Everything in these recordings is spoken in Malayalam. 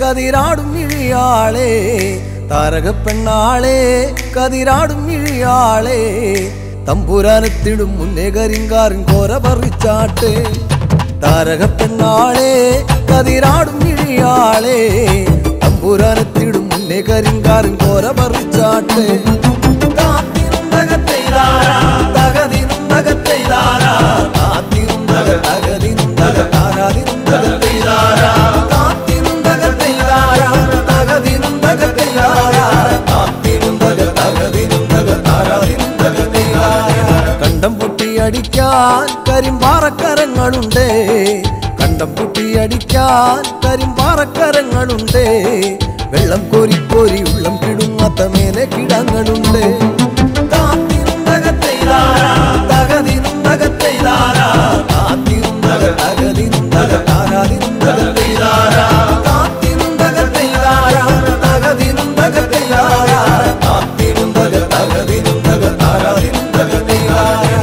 കതിരാടും ഇഴിയാളെ താരക പെണ്ണാളെ കതിരാടും ഇഴിയാളെ തമ്പുരാനത്തിടും മുന്നേ കരിങ്കാറിൻ കോര പറിച്ചാട്ടെ താരക പെണ്ണാളെ കതിരാടും ഇഴിയാളെ തമ്പുരാനത്തിടും മുന്നേ കരിങ്കാറിൻ കോര പറിച്ചാട്ടെ താത്തിരുന്നകത്തെയ്താരാ, തകതിരുന്നകത്തെയ്താരാ, താത്തിരുന്നക തകതിരുന്നക താരാതിരുന്നകത്തെയ്താരാ, താത്തിരുന്നകത്തെയ്താരാ, തകതിരുന്നകത്തെയ്താരാ, താത്തിരുന്നക തകതിരുന്നക താരാതിരുന്നകത്തെയ്താരാ. കണ്ടം പൊട്ടിയടിക്കാൻ കരിമ്പാറക്കരങ്ങളുണ്ട് കണ്ടം പൊട്ടിയടിക്കാൻ കരിമ്പാറക്കരങ്ങളുണ്ട് വെള്ളം കോരി കോരി ഉള്ളം കിടുങ്ങാത്ത മേലെ കിടങ്ങളുണ്ട് താത്തിരുന്നകത്തെയ്താരാ, തകതിരുന്നകത്തെയ്താരാ, താത്തിരുന്നക തകതിരുന്നക താരാതിരുന്നകത്തെയ്താരാ, താത്തിരുന്നകത്തെയ്താരാ, തകതിരുന്നകത്തെയ്താരാ, താത്തിരുന്നക തകതിരുന്നക താരാതിരുന്നകത്തെയ്താരാ.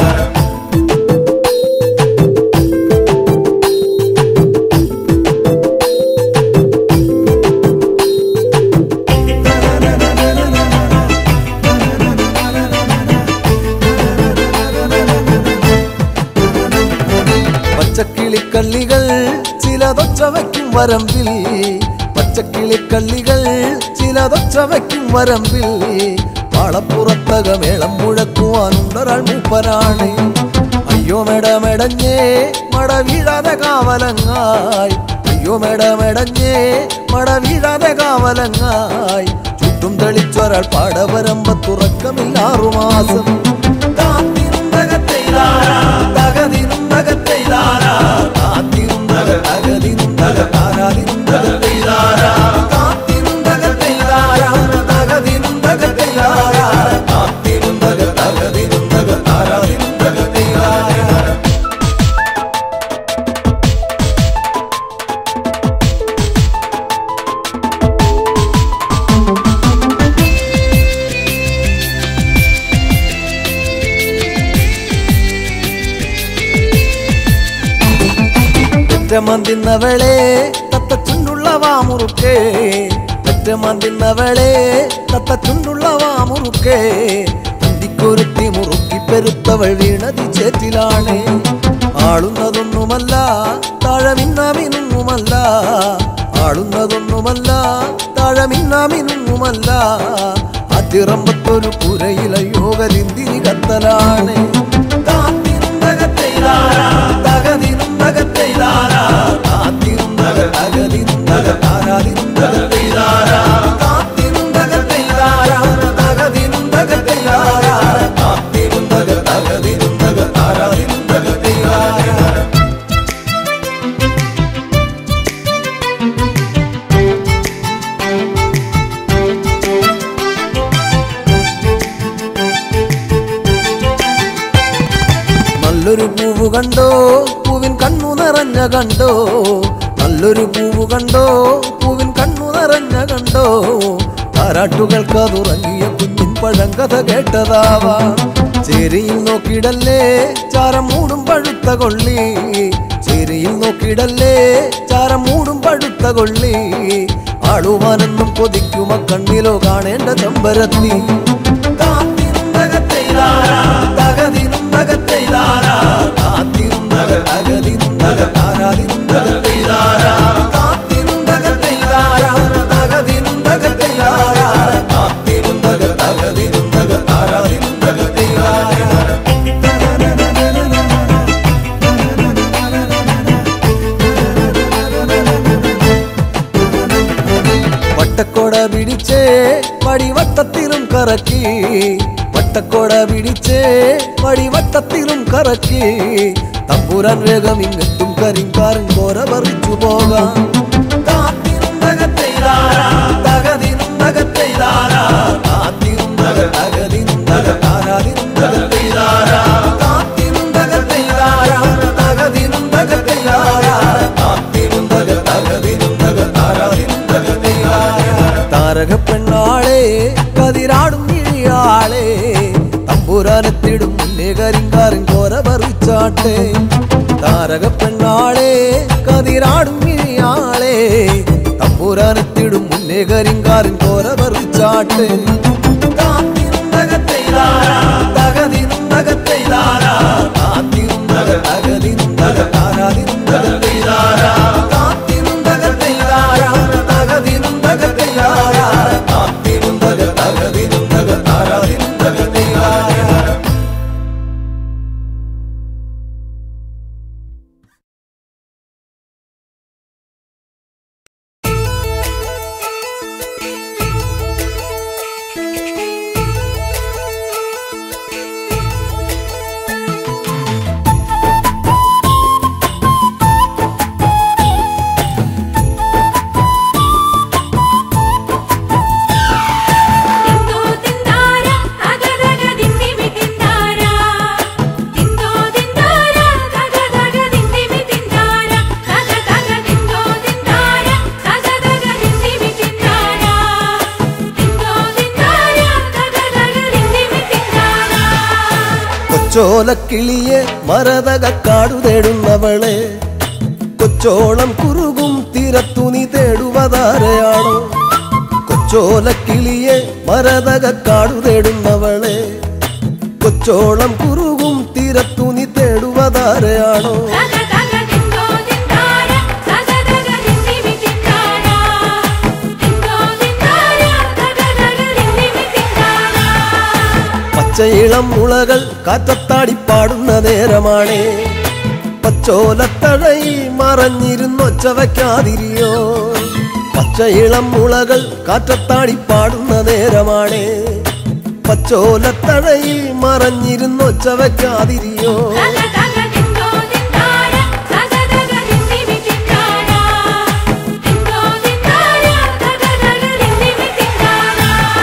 പച്ചക്കിളിക്കള്ളികൾ ചിലതൊച്ച വയ്ക്കും വരമ്പിൽ പച്ചക്കിളിക്കള്ളികൾ ചിലതൊച്ച വയ്ക്കും വരമ്പിൽ പാളപ്പുറത്തക മേളം മുഴക്കുവാനുണ്ടൊരാൾ മൂപ്പനാണ് അയ്യോ മെടമെടഞ്ഞേ മട വീഴാതെ കാവലങ്ങായി അയ്യോ മെടമെടഞ്ഞേ മട വീഴാതെ കാവലങ്ങായി ചുറ്റും തെളിച്ചൊരാൾ പാടവരമ്പത്തുറക്കമില്ലാറു മാസം താത്തിരുന്നകത്തെയ്താരാ, തകതിരുന്നകത്തെയ്താരാ, താത്തിരുന്നക തകതിരുന്നക താരാതിരുന്നകത്തെയ്താരാ, താത്തിരുന്നകത്തെയ്താരാ, തകതിരുന്നകത്തെയ്താരാ, താത്തിരുന്നക തകതിരുന്നക താരാതിരുന്നകത്തെയ്താരാ. പെറ്റമന്തിന്നവളെ തത്ത ചുണ്ടുള്ള വാമുറുക്കേ പെറ്റമന്തിന്നവളെ തത്ത ചുണ്ടുള്ള വാമുറുക്കേ അന്തിക്കൊരുത്തി മുറുക്കി പെരുത്തവൾ വീണതി ചേറ്റിലാണ് ആളുന്നതൊന്നുമല്ല താഴമിന്നാമിനുങ്ങുമല്ല ആളുന്നതൊന്നുമല്ല താഴമിന്നാമിനുങ്ങുമല്ല അതിറമ്പത്തൊരു പുരയില യോഗലിന്തിരി കത്തലാണ് താത്തിരുന്നകത്തെയ്താരാ, തകതിരുന്നകത്തെയ്താരാ, താത്തിരുന്നക തകതിരുന്നക താരാതിരുന്നകത്തെയ്താരാ, താത്തിരുന്നകത്തെയ്താരാ, തകതിരുന്നകത്തെയ്താരാ, താത്തിരുന്നക തകതിരുന്നക താരാതിരുന്നകത്തെയ്താരാ. നല്ലൊരു പൂവ് കണ്ടോ പൂവിൻ കണ്ണു നിറഞ്ഞ കണ്ടോ നല്ലൊരു പൂവ് കണ്ടോ പൂവിൻ കണ്ണു നിറഞ്ഞ കണ്ടോ താരാട്ടുകൾക്ക് അതുറങ്ങിയ കുഞ്ഞിൻ പഴങ്കഥ കേട്ടതാവാ ചേരിയിൽ നോക്കിയിടല്ലേ ചാരം മൂടും പഴുത്ത കൊള്ളി ചേരിയിൽ നോക്കിയിടല്ലേ ചാരം മൂടും പഴുത്ത കൊള്ളി ആളുവാനെന്നും കൊതിക്കുമ കണ്ണിലോ കാണേണ്ട ചമ്പരത്തി താത്തിരുന്നകത്തെയ്താരാ, തകതിരുന്നകത്തെയ്താരാ, താത്തിരുന്നക തകതിരുന്നക താരാതിരുന്നകത്തെയ്താരാ, താത്തിരുന്നകത്തെയ്താരാ, തകതിരുന്നകത്തെയ്താരാ, താത്തിരുന്നക തകതിരുന്നക താരാതിരുന്നകത്തെയ്താരാ. വട്ടക്കോട പിടിച്ചേ വടിവട്ടത്തിലും കറക്കി വട്ടക്കോട പിടിച്ചേ വടിവട്ടത്തിലും കറക്കി തമ്പുരാൻ വേഗം ഇങ്ങെത്തും കരിങ്കാരൻ കോര പറിച്ചു പോകാം താത്തിരുന്നകത്തെയ്താരാ, തകതിരുന്നകത്തെയ്താരാ, താത്തിരുന്നക തകതിരുന്നക താരാതിരുന്നകത്തെയ്താരാ, താത്തിരുന്നകത്തെയ്താരാ, തകതിരുന്നകത്തെയ്താരാ, താത്തിരുന്നക തകതിരുന്നക താരാതിരുന്നകത്തെയ്താരാ. താരക പെണ്ണാളെ കതിരാടും ഇഴിയാളെ തമ്പുരാനത്തിടും മുന്നേ കരിങ്കാരൻ കോര പറിച്ചാട്ടെ താരക പെണ്ണാളെ കതിരാടും ഇഴിയാളെ തമ്പുരാൻ തമ്പുരാനെത്തിടും മുന്നേ കരിങ്കാരൻ കോര പറിച്ചാട്ടെ തിന്തോ തിന്താര തകതക ദിന്ദിമി തിന്താര തിന്തോ തിന്താര തകതക ദിന്ദിമി തിന്താര തകതക തിന്തോ തിന്താര തകതക ദിന്ദിമി തിന്താര തിന്തോ തിന്താര തകതക ദിന്ദിമി തിന്താര കൊച്ചോലക്കിളിയെ മരതകക്കാടു തേടുന്നവളെ കൊച്ചോളം കുറുകും തീരത്തുനി തേടുവതാരയാണോ കൊച്ചോലക്കിളിയെ മരതകക്കാടു തേടുന്നവളെ കൊച്ചോളം കുറുകും തീരത്തുനി തേടുവതാരയാണോ തകതക തിന്തോ തിന്താര തകതക ദിന്ദിമി തിന്താര തിന്തോ തിന്താര തകതക ദിന്ദിമി തിന്താര പച്ചയിളം മുളകൾ കാറ്റത്താടി പാടുന്ന നേരമാണേ പച്ചോലത്തഴയിൽ മറഞ്ഞിരുന്നൊച്ച വയ്ക്കാതിരിയോ പച്ചയിളം മുളകൾ കാറ്റത്താടി പാടുന്ന നേരമാണേ പച്ചോലത്തഴയിൽ മറഞ്ഞിരുന്നൊച്ച വയ്ക്കാതിരിയോ തകതക തിന്തോ തിന്താര തകതക ദിന്ദിമി തിന്താര തിന്തോ തിന്താര തകതക ദിന്ദിമി തിന്താര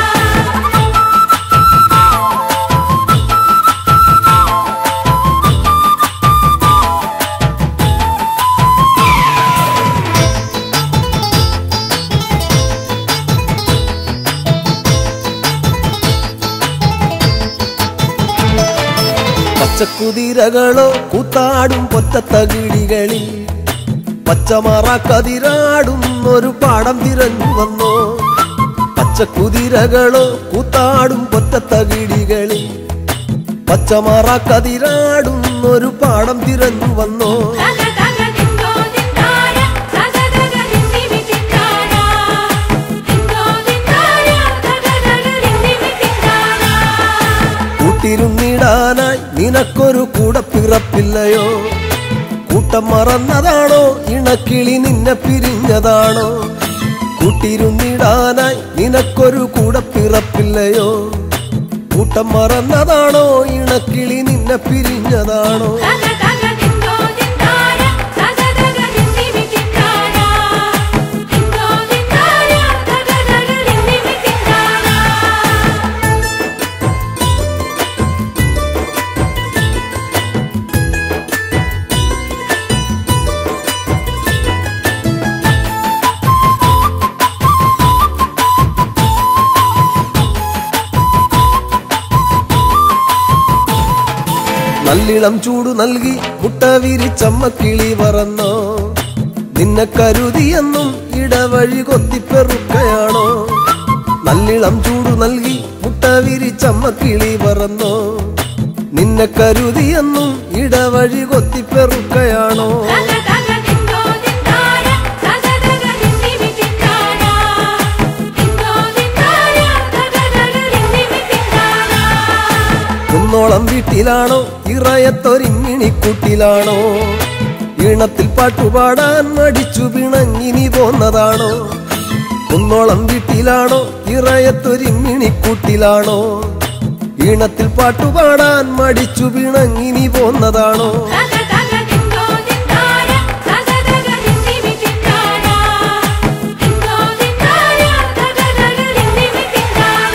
പച്ചക്കുതിരകളോ കൂത്താടും പൊറ്റത്തകിടികളിൽ പച്ചമറ കതിരാടും ഒരു പാടം തിരഞ്ഞു വന്നോ പച്ചക്കുതിരകളോ കൂത്താടും പൊറ്റത്തകിടികളിൽ പച്ചമറ കതിരാടും ഒരു പാടം തിരഞ്ഞു വന്നോ തകതക തിന്തോ തിന്താര തകതക ദിന്ദിമി തിന്താര തിന്തോ തിന്താര തകതക ദിന്ദിമി തിന്താര കൂട്ടിരുന്നിടാനായി നിനക്കൊരു കൂടെ പിറപ്പില്ലയോ കൂട്ടം മറന്നതാണോ ഇണക്കിളി നിന്നെ പിരിഞ്ഞതാണോ കൂട്ടിരുന്നിടാനായി നിനക്കൊരു കൂടെ പിറപ്പില്ലയോ കൂട്ടം മറന്നതാണോ ഇണക്കിളി നിന്നെ പിരിഞ്ഞതാണോ തകതക തിന്തോ തിന്താര തകതക ദിന്ദിമി തിന്താര തിന്തോ തിന്താര തകതക ദിന്ദിമി തിന്താര നല്ലിളം ചൂടു നൽകി മുട്ട വിരിച്ചമ്മ കിളി പറന്നോ നിന്നെ കരുതിയെന്നും ഇടവഴി കൊത്തിപ്പെറുക്കയാണോ നല്ലിളം ചൂടു നൽകി മുട്ട വിരിച്ചമ്മ കിളി പറന്നോ നിന്നെ കരുതിയെന്നും ഇടവഴി കൊത്തിപ്പെറുക്കയാണോ തകതക തിന്തോ തിന്താര തകതക ദിന്ദിമി തിന്താര തിന്തോ തിന്താര തകതക ദിന്ദിമി തിന്താര കുന്നോളം വീട്ടിലാണോ ഇറയത്തൊരിങ്ങിണിക്കൂട്ടിലാണോ ഈണത്തിൽ പാട്ടുപാടാൻ മടിച്ചു പിണങ്ങിനി പോന്നതാണോ കുന്നോളം വീട്ടിലാണോ ഇറയത്തൊരിങ്ങിണിക്കൂട്ടിലാണോ ഈണത്തിൽ പാട്ടുപാടാൻ മടിച്ചു പിണങ്ങിനി പോന്നതാണോ തകതക തിന്തോ തിന്താര തകതക ദിന്ദിമി തിന്താര തിന്തോ തിന്താര തകതക ദിന്ദിമി തിന്താര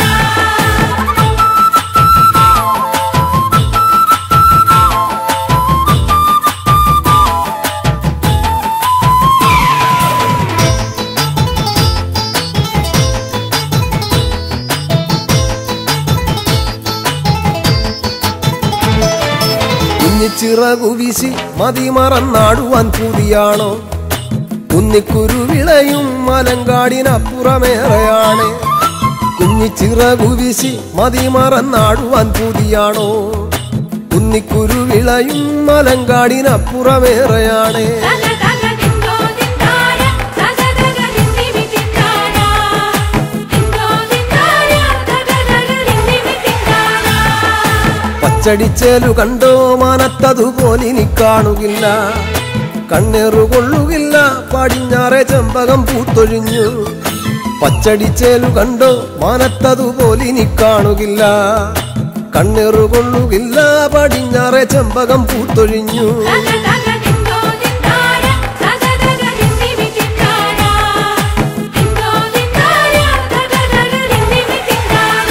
കുഞ്ഞിച്ചിറകു വീശി മതി മറന്നാടുവാൻ പൂതിയാണോ കുന്നിക്കുരുവിളയും മലങ്കാടിനപ്പുറമേറെയാണ് കുഞ്ഞിച്ചിറകു വീശി മതി മറന്നാടുവാൻ പൂതിയാണോ കുന്നിക്കുരുവിളയും മലങ്കാടിനപ്പുറമേറെയാണ് തക തക ദിന്തോ ദിന്താര തക തക ദിന്ദിമി ദിന്താര ദിന്തോ ദിന്താര തക തക ദിന്ദിമി ദിന്താര പച്ചടിച്ചേലു കണ്ടോ മാനത്തതുപോലിനി കാണുകില്ല കണ്ണേറു കൊള്ളുകില്ല പടിഞ്ഞാറെ ചെമ്പകം പൂത്തൊഴിഞ്ഞു പച്ചടിച്ചേലു കണ്ടോ മാനത്തതുപോലിനി കാണുകില്ല കണ്ണേറു കൊള്ളുകില്ല പടിഞ്ഞാറെ ചെമ്പകം പൂത്തൊഴിഞ്ഞു തക തക ദിന്തോ ദിന്താര തക തക ദിന്ദിമി ദിന്താര ദിന്തോ ദിന്താര തക തക ദിന്ദിമി ദിന്താര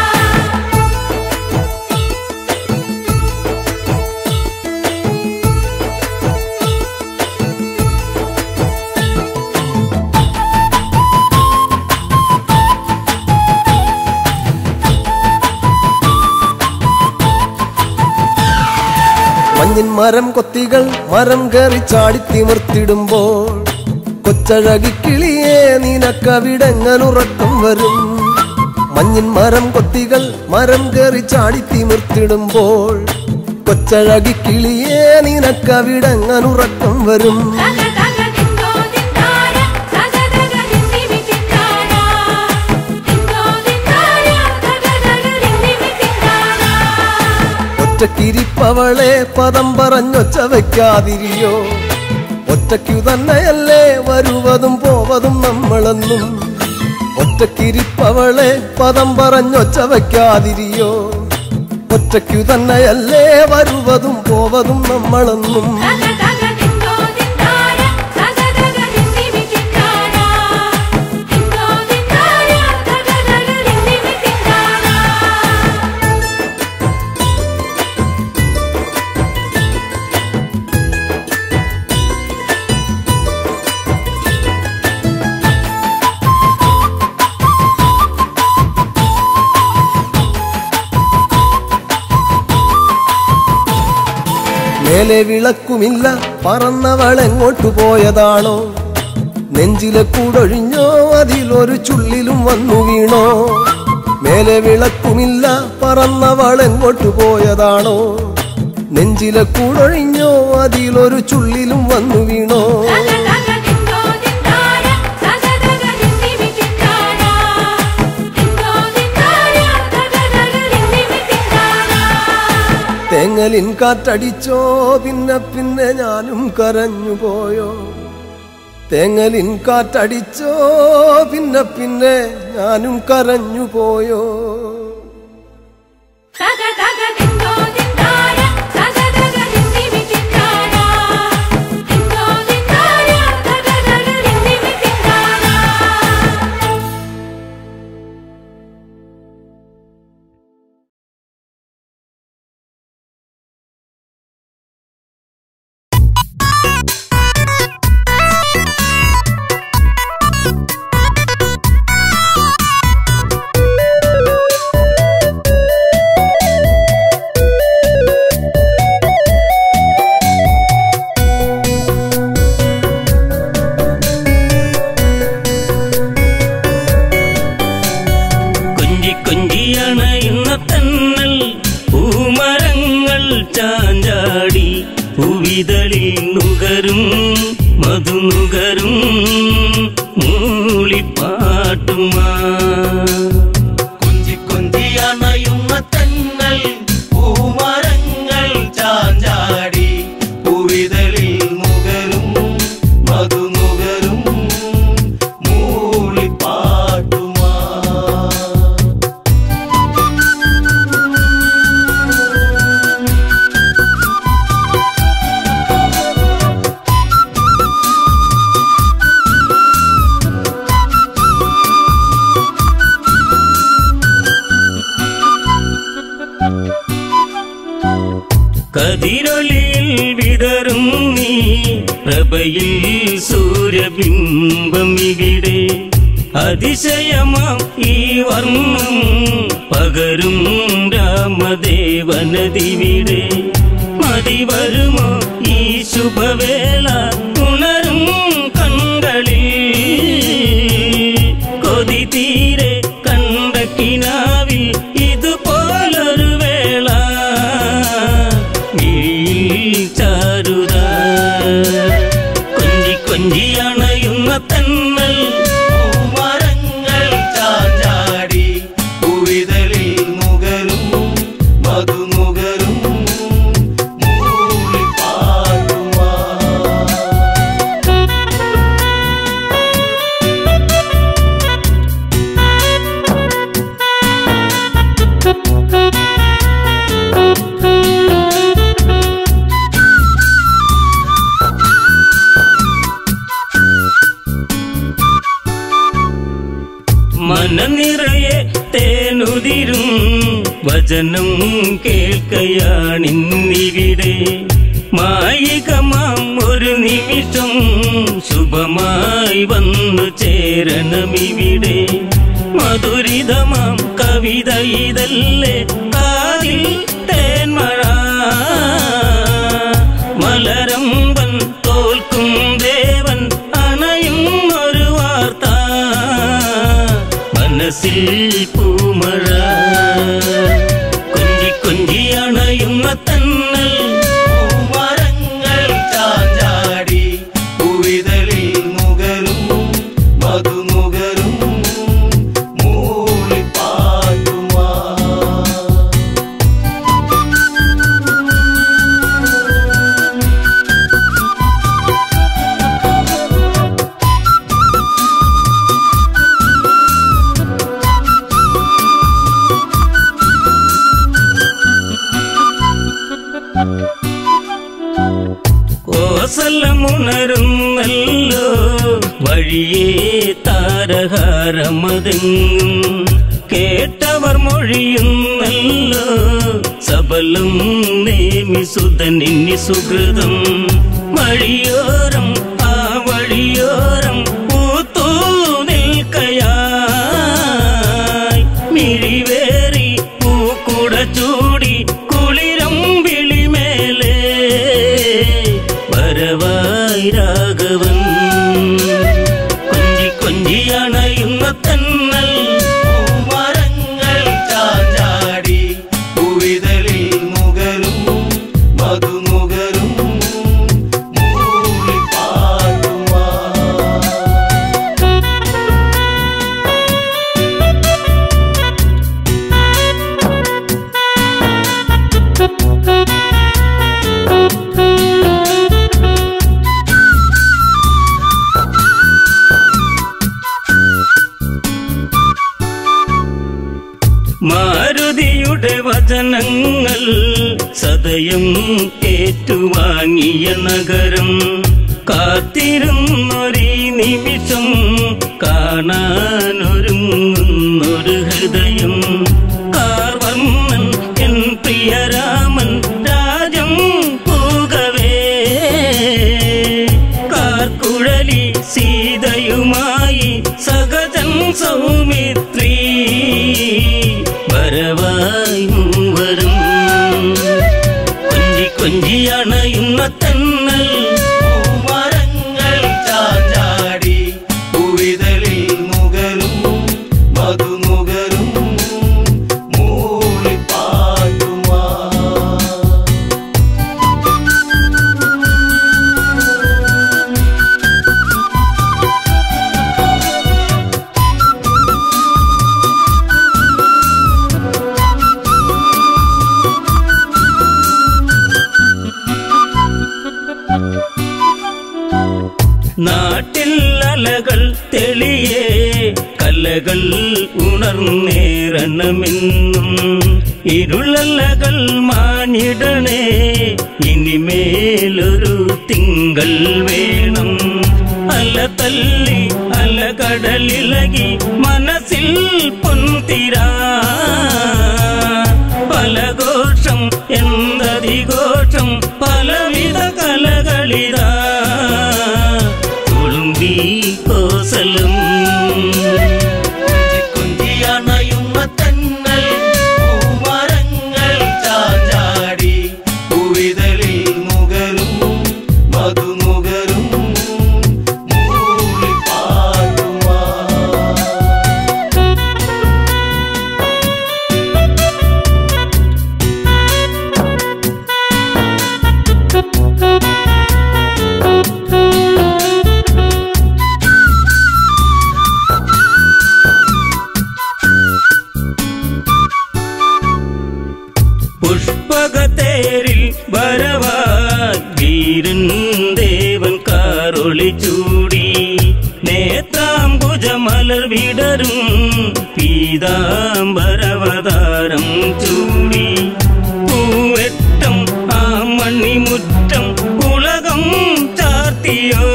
മഞ്ഞിൻ മരം കൊത്തികൾ മരം കയറി ചാടിത്തിമിർത്തിടുമ്പോൾ കൊച്ചഴകിക്കിളിയെ നിനക്കവിടെങ്ങനുറക്കം വരും മഞ്ഞിൻ മരം കൊത്തികൾ മരം കയറി ചാടിത്തിമിർത്തിടുമ്പോൾ കൊച്ചഴകിക്കിളിയെ നിനക്കവിടെങ്ങനുറക്കം വരും തക തക ദിന്തോ ദിന്താര തക തക ദിന്ദിമി ദിന്താര ദിന്തോ ദിന്താര തക തക ദിന്ദിമി ദിന്താര ഒറ്റക്കിരിപ്പവളെ പദം പറഞ്ഞൊച്ച വയ്ക്കാതിരിയോ ഒറ്റയ്ക്കു തന്നെയല്ലേ വരുവതും പോവതും നമ്മളെന്നും ഒറ്റക്കിരിപ്പവളെ പദം പറഞ്ഞൊച്ച വയ്ക്കാതിരിയോ ഒറ്റയ്ക്കു തന്നെയല്ലേ വരുവതും പോവതും നമ്മളെന്നും തക തക ദിന്തോ ദിന്താര തക തക ദിന്ദിമി ദിന്താര ദിന്തോ ദിന്താര തക തക ദിന്ദിമി ദിന്താര മേലെ വിളക്കുമില്ല പറന്നവൾ എങ്ങോട്ടു പോയതാണോ നെഞ്ചിലെ കൂടൊഴിഞ്ഞോ അതിലൊരു ചുള്ളിലും വന്നു വീണോ മേലെ വിളക്കുമില്ല പറന്നവൾ എങ്ങോട്ടു പോയതാണോ നെഞ്ചിലെ കൂടൊഴിഞ്ഞോ അതിലൊരു ചുള്ളിലും വന്നു വീണോ തക തക ദിന്തോ ദിന്താര തക തക ദിന്ദിമി ദിന്താര ദിന്തോ ദിന്താര തക തക ദിന്ദിമി ദിന്താര തേങ്ങലിൻ കാറ്റടിച്ചോ പിന്നെ പിന്നെ ഞാനും കരഞ്ഞു പോയോ തേങ്ങലിൻ കാറ്റടിച്ചോ പിന്നെ പിന്നെ ഞാനും കരഞ്ഞു പോയോ തക തക ദിന്തോ ദിന്താര തക തക ദിന്ദിമി ദിന്താര ദിന്തോ ദിന്താര തക തക ദിന്ദിമി ദിന്താര കൊഞ്ചി കൊഞ്ചിയണയുന്ന തന്നൽ പൂമരങ്ങൾ ചാഞ്ചാടി പൂവിതളിൽ നുകരും മധുനുകരും മൂളിപ്പാട്ടുമാ കൊഞ്ചി കൊഞ്ചി അണയുന്ന തെന്നൽ പൂമരങ്ങൾ ചാഞ്ചാടി പൂവിതളിൽ നുകരും മധുനുകരും മൂളിപ്പാട്ടുമാ കതിരൊളിയിൽ വിതറും നീ പ്രഭയിൽ സൂര്യബിംബം ഇവിടെ അതിശയമാം ഈ വർണ്ണം പകരും രാമദേവനദിവിടെ മതി വരുമോ ഈ ശുഭവേള ഉണരും കണ്ട തീരെ കണ്ട കിനാവിൽ ഇതുപോലൊരു വേള മിഴിയിൽ ചാരുത കൊഞ്ചി കൊഞ്ചി അണയുന്ന തന്നൽ പൂമരങ്ങൾ ചാഞ്ചാടി പൂവിതളിൽ നുകരും മധു നുകരും മൂളിപ്പാട്ടുമാ മനനിറയെ തേനുതിരും വചനം കേൾക്കയാണിന്നിവിടെ മായികമാം ഒരു നിമിഷം ശുഭമായി വന്നു ചേരണമിവിടെ മധുരിതമാം കവിത ഇതല്ലേ കാതിൽ തേന്മഴ മലരമ്പൻ തോൽക്കും ദേവൻ അണയും ഒരു വാർത്ത മനസ്സിൽ പൂമഴ കൊഞ്ചി കൊഞ്ചി അണയുന്ന തന്നൽ പൂമരങ്ങൾ ചാഞ്ചാടി പൂവിതളിൽ നുകരും മധു നുകരും മൂളിപ്പാട്ടുമാ കോസലമുണരുന്നല്ലോ വഴിയേ താരഹാരമതെങ്ങും കേട്ടവർ മൊഴിയുന്നല്ലോ സബലം നേമി സുതനിന്നി സുഹൃതം വഴിയോരം ആ വഴിയോരം പൂത്തൂ നിൽക്കയായി മിഴിവേറി പൂക്കുട ചൂടി കുളിരം വിളിമേലേ വരവായി രാഘവൻ കൊഞ്ചി കൊഞ്ചി അണയുന്ന തന്നൽ പൂമരങ്ങൾ ചാഞ്ചാടി പൂവിതളിൽ നുകരും മധു നുകരും മൂളിപ്പാട്ടുമാ മാരുതിയുടെ വചനങ്ങൾ സദയം ഏറ്റുവാങ്ങിയ നഗരം കാത്തിരുന്നൊരീ നിമിഷം കാണാനൊരുങ്ങുന്നൊരു ഹൃദയം കാർവർണ്ണൻ എൻ പ്രിയരാമൻ രാജം പൂകവേ കാർക്കുഴലി സീതയുമായി സഹജൻ സൗമിത്രി വരവായി മൂവരും കൊഞ്ചി കൊഞ്ചി അണയുന്ന തന്നൽ പൂമരങ്ങൾ ചാഞ്ചാടി പൂവിതളിൽ നുകരും മധു നുകരും മൂളിപ്പാട്ടുമാ നാട്ടിൽ അലകൾ തെളിയേ കലകൾ ഉണർന്നേറണമെന്നും ഇരുളലകൾ മാഞ്ഞിടണേ ഇനിമേലൊരു തിങ്കൾ വേണം അല തല്ലി അല കടലിളകി മനസ്സിൽ പൊന്തിരാ പല ഘോഷം എന്തതിഘോഷം പലവിധ കലകളിതാ തുളുമ്പി കോസലും കുഞ്ചിയണയുന്ന തെന്നൽ പൂമരങ്ങൾ ചാഞ്ചാടി പൂവിതളിൽ നുകരും മധു നുകരും മൂളിപ്പാട്ടുമാ പുഷ്പകത്തേരിൽ വരവാൻ വീരൻ ദേവൻ കാറൊളി ചൂടി നേത്രാംബുജമലർ വിടരും പീതാംബരവതാരം ചൂടി പൂവെട്ടം ആ മണിമുറ്റം ഉലകം ചാർത്തിയോ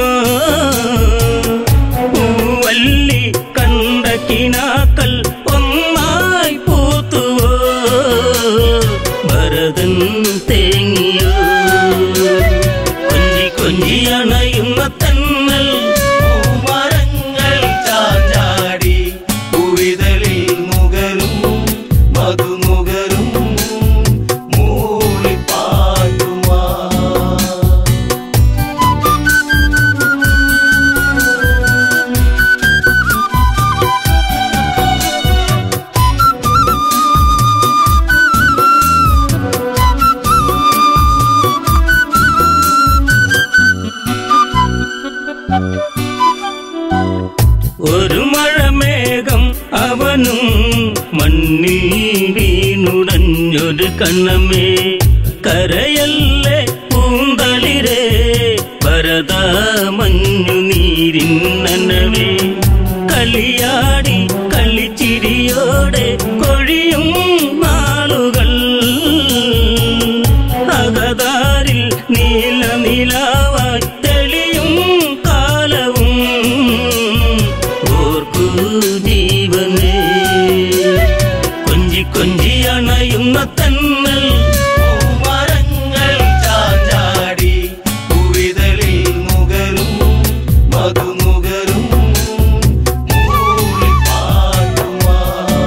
പൂവല്ലി കണ്ട കിനാക്കൾ ഒന്നായി പൂത്തുവോ ഭരതൻ തേങ്ങിയോ കൊഞ്ചി കൊഞ്ചി അണയുന്ന തന്നൽ പൂമരങ്ങൾ ചാഞ്ചാടി പൂവിതളിൽ നുകരും മധുനുകരും മൂളിപ്പാട്ടുമാ ഒരു മഴമേഘം അവനും മണ്ണിൽ വീണുടഞ്ഞൊരു കണ്ണമേ കരയല്ലേ പൂന്തളിരേ ഭരത മഞ്ഞു നീരിന്നനവേ കളിയാടി കളിച്ചിരിയോടെ കൊഴിയും നാളുകൾ അകതാരിൽ നീല നിലാവായി തെളിയും കാലവും ഓർക്കൂ ജീവനേ കൊഞ്ചി കൊഞ്ചി അണയുന്ന തന്നൽ പൂമരങ്ങൾ ചാഞ്ചാടി പൂവിതളിൽ നുകരും മധുനുകരും മൂളിപ്പാട്ടുമാ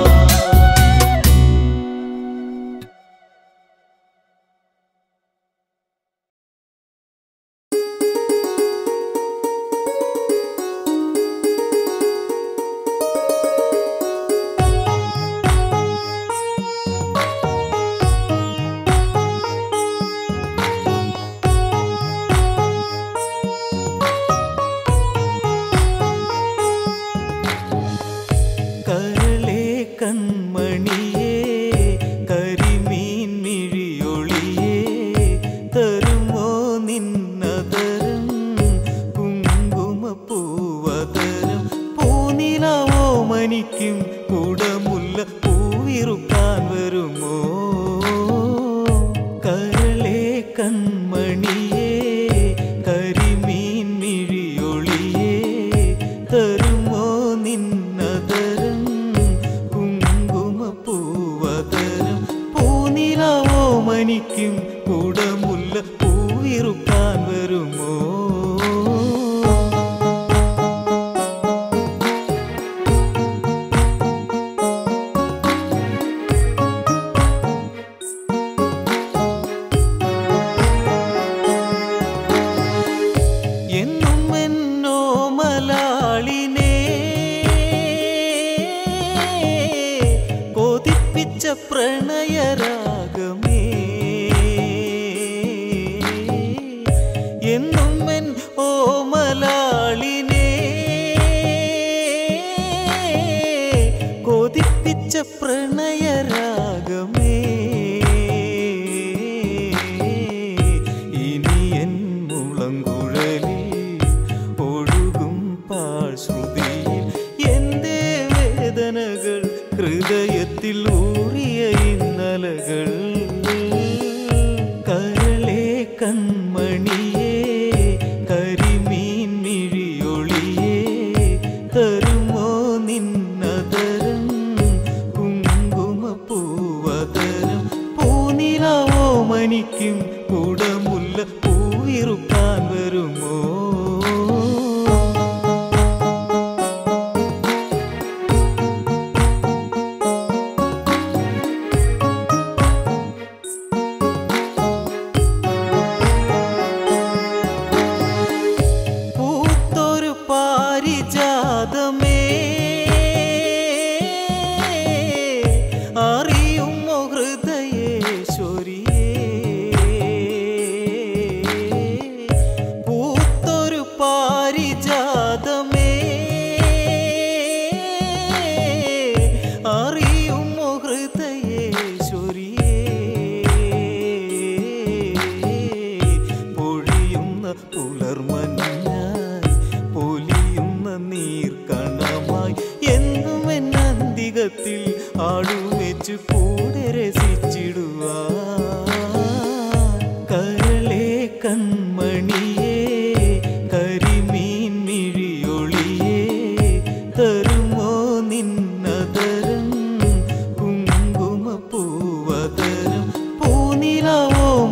കരളേ കൺമണിയേ കരിമീൻ മിഴിയൊളിയേ തരുമോ നിന്നതരം കുങ്കുമപ്പൂവതരം പൂനിലാവോ മനിക്കും കുടമുല്ല പൂവിറുക്കാൻ വരുമോ കരളേ കൺമണിയേ കരിമീൻ മിഴിയൊളിയേ തരുമോ നിന്നതരം കുങ്കുമപ്പൂവതരം പൂനിലാവോ മനിക്കും കുടമുല്ല പൂവിറുക്കാൻ വരുമോ എന്നും എന്നോ മലാളിനെ കൊതിപ്പിച്ച പ്രണയരാഗമേ എന്നും എൻ ഓ മലാളിനെ കൊതിപ്പിച്ച പ്രണയരാഗമേ ഇനി എൻ മുളങ്കുഴലിൽ ഒഴുകും പാഴ്ശ്രുതിയിൽ എന്റെ വേദനകൾ ഹൃദയത്തിൽ ഊറിയ ഇന്നലകൾ കരളേ കൺമണിയേ കരിമീൻ മിഴിയൊളിയേ തരുമോ നിന്നതരം കുങ്കുമപ്പൂവതരം പൂനിലാവോ മനിക്കും കുടമുല്ല പൂവിറുക്കാൻ വരുമോ പൂത്തൊരു പാരിജാതമേ അറിയുമോ ഹൃദയേശ്വരിയേ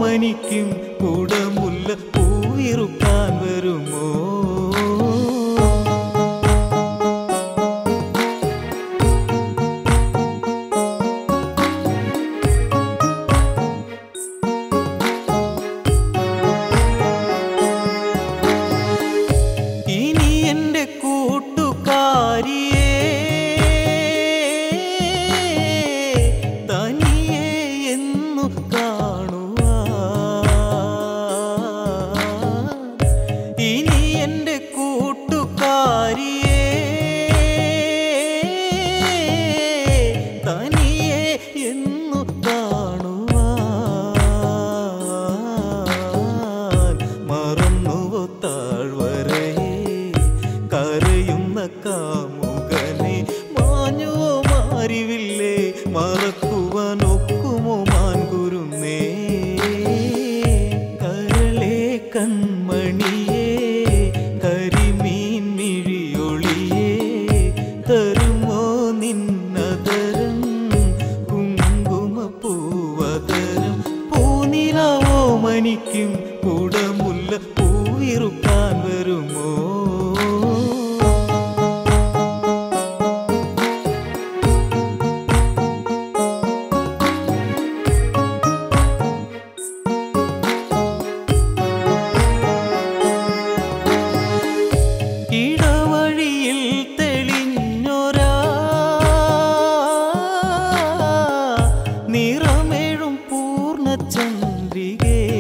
ഓമനിക്കും കുടമുല്ല പൂവിറുക്കാൻ വരുമോ ഇനി എൻ്റെ കൂട്ടുകാരിയെ തനിയെ എന്നു കാണുവാൻ ഇനി എൻ്റെ കൂട്ടുകാരിയെ തനിയെ എന്നു കാണുവാൻ മറന്നുവോ താഴ്വരയെ കരയുന്ന കാമുകനെ മാഞ്ഞുവോ മാറിവില്ലേ മറക്കുവാൻ ഒക്കുമോ മാൻകുരുന്നേ കരളെ കൺമണിയേ കരിമീൻ മിഴിയൊളിയേ തരുമോ നിന്നതരം കുങ്കുമപ്പൂവതരം പൂനിലാവോ മനിക്കും കുടമുല്ല പൂവിറുക്കാൻ വരുമോ ഇടവഴിയിൽ തെളിഞ്ഞൊരാ നിറമേഴും പൂർണ്ണചന്ദ്രികേ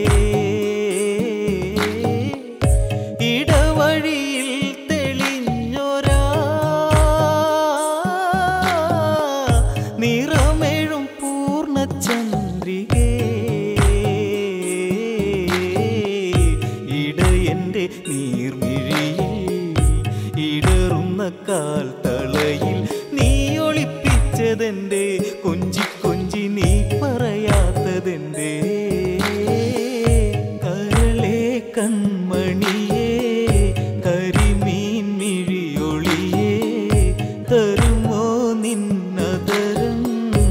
ഇടവഴിയിൽ തെളിഞ്ഞൊരാ നിറമേഴും പൂർണ്ണചന്ദ്രികേ ഇടയന്റെ നീർമിഴിയിൽ ഇടറുന്ന കാൽ തളയിൽ നീ ഒളിപ്പിച്ചതെന്റെ കൊഞ്ചി കൊഞ്ചി നീ പറയാത്തതെന്റെ കരളെ കൺമണിയേ കരിമീൻ മിഴിയൊളിയേ തരുമോ നിന്നതരം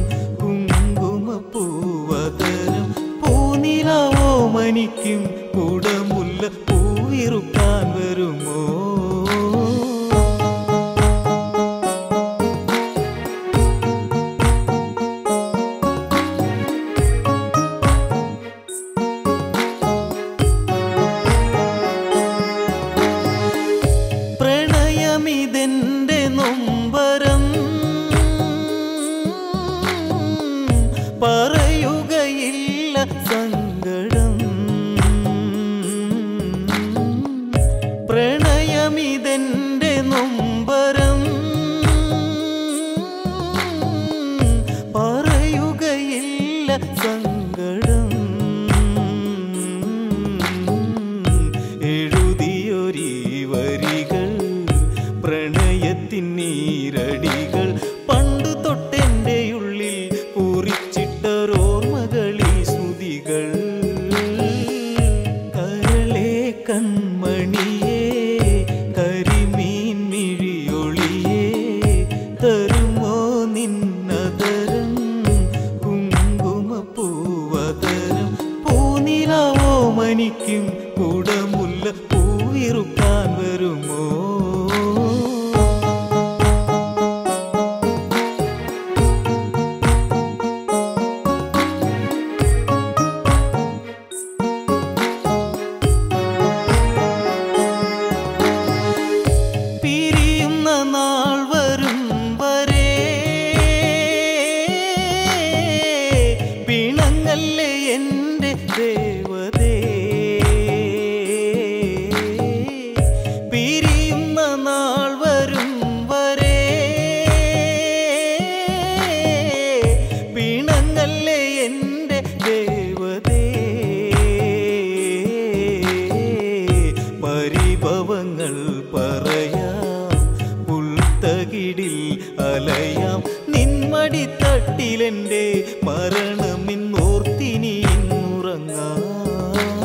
കുങ്കുമപ്പൂവതരം പൂനിലാവോ മനിക്കും കുടമുല്ല പൂവിറുക്കാൻ വരുമോ പ്രണയമിതെന്റെ നൊമ്പരം പറയുകയില്ല സങ്കടം പ്രണയമിതെന്റെ നൊമ്പരം പറയുകയില്ല സങ്കടം എഴുതിയൊരീ വരികൾ പ്രണയത്തിൻ നീരടികൾ പണ്ടു തൊട്ടെൻ്റെ ഉള്ളിൽ കുറിച്ചിട്ടൊരോർമ്മകളീ സ്തുതികൾ കരളെ കൺമണിയേ കരിമീൻ മിഴിയൊളിയേ തരുമോ നിന്നതരം കുങ്കുമപ്പൂവതരം പൂനിലാവോ മനിക്കും കുടമുല്ല പൂവിറുക്കാൻ വരുമോ പിരിയുന്ന നാൾ വരും വരെ പിണങ്ങല്ലേ എൻ്റെ ദേവതേ പിരിയുന്ന നാൾ വരും വരെ പിണങ്ങല്ലേ എൻ്റെ ദേവതേ പരിഭവങ്ങൾ പറയാം പുൽത്തകിടിൽ അലയാം നിന്മടി തട്ടിലെൻ്റെ മരണമിന്നോർത്തിനി ഇന്നുറങ്ങാം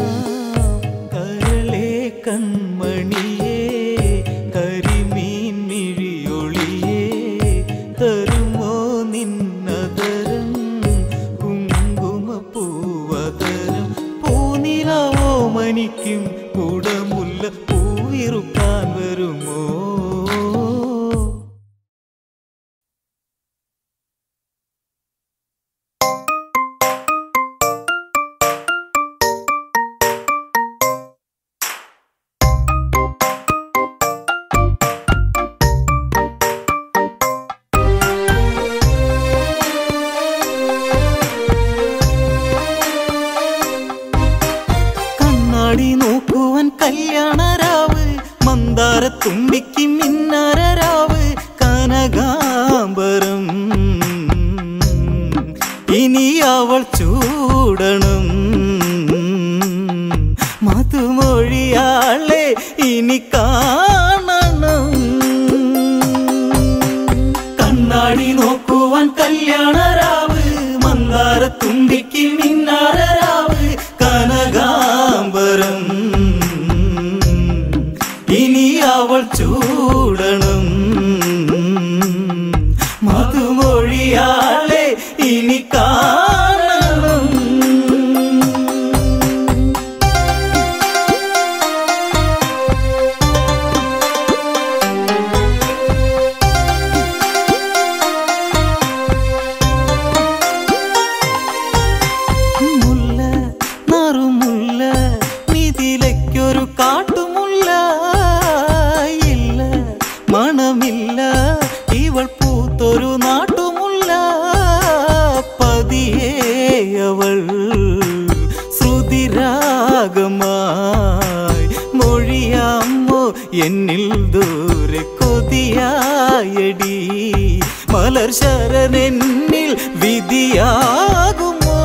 ഓമനിക്കും കുടമുല്ല പൂവിറുക്കാൻ വരുമോ കണ്ണാടി നോക്കുവാൻ കല്യാണരാവ് മന്ദാര തുമ്പിക്ക് മിന്നാരരാവ് കനകാംബരം ഇനി അവൾ ചൂടണം മധുമൊഴിയാളെ ഇനി കാണണം കണ്ണാടി നോക്കുവാൻ കല്യാണരാവ് മന്ദാര തുമ്പിക്ക് മിന്നാരരാവ് കനകാംബരം ഇനി അവൾ ചൂടണം മധുമൊഴിയാളെ ഇനി കാണണം മുല്ല നറുമുല്ല മിതിലയ്ക്കൊരു കാട്ടുമുല്ല ഇല്ല മണമില്ല ഇവൾ പൂത്തൊരു നാട്ടുമുല്ല പതിയെ അവൾ ശ്രുതിരാഗമായി മൊഴിയാമോ എന്നിൽ ദൂരെ കൊതിയായടി മലർ ശരണെന്നിൽ വിധിയാകുമോ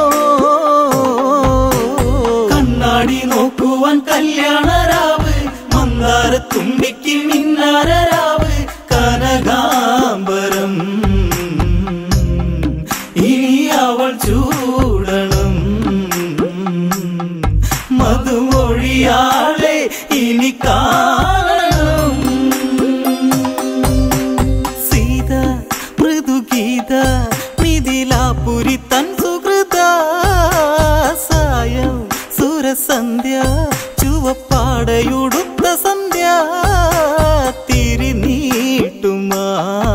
കണ്ണാടി നോക്കുവാൻ കല്യാണരാവ് മന്ദാര തുമ്പിക്ക് മിന്നാരരാവ് കനകാംബരം ഇനി അവൾ ചൂടണം മധുമൊഴിയാളെ ഇനി കാണണം സീത മൃദുഗീത മിഥിലാപുരി തൻ സുഹൃത സായം സുരസന്ധ്യ ചുവപ്പാടയുടുത്ത സന്ധ്യ തിരിനീട്ടുമാ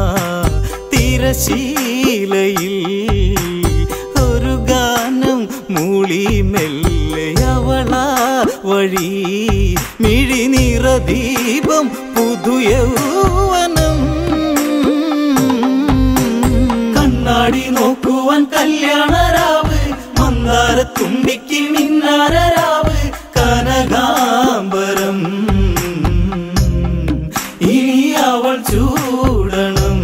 തിരശീലയിൽ ഒരു ഗാനം മൂളി മെല്ലെ അവളാ വഴി മിഴിനിറ ദീപം പുതുയൗവനം കണ്ണാടി നോക്കുവാൻ കല്യാണരാവ് മന്ദാര തുമ്പിക്ക് മിന്നാരരാവ് കനകാംബരം ഇനി അവൾ ചൂടണം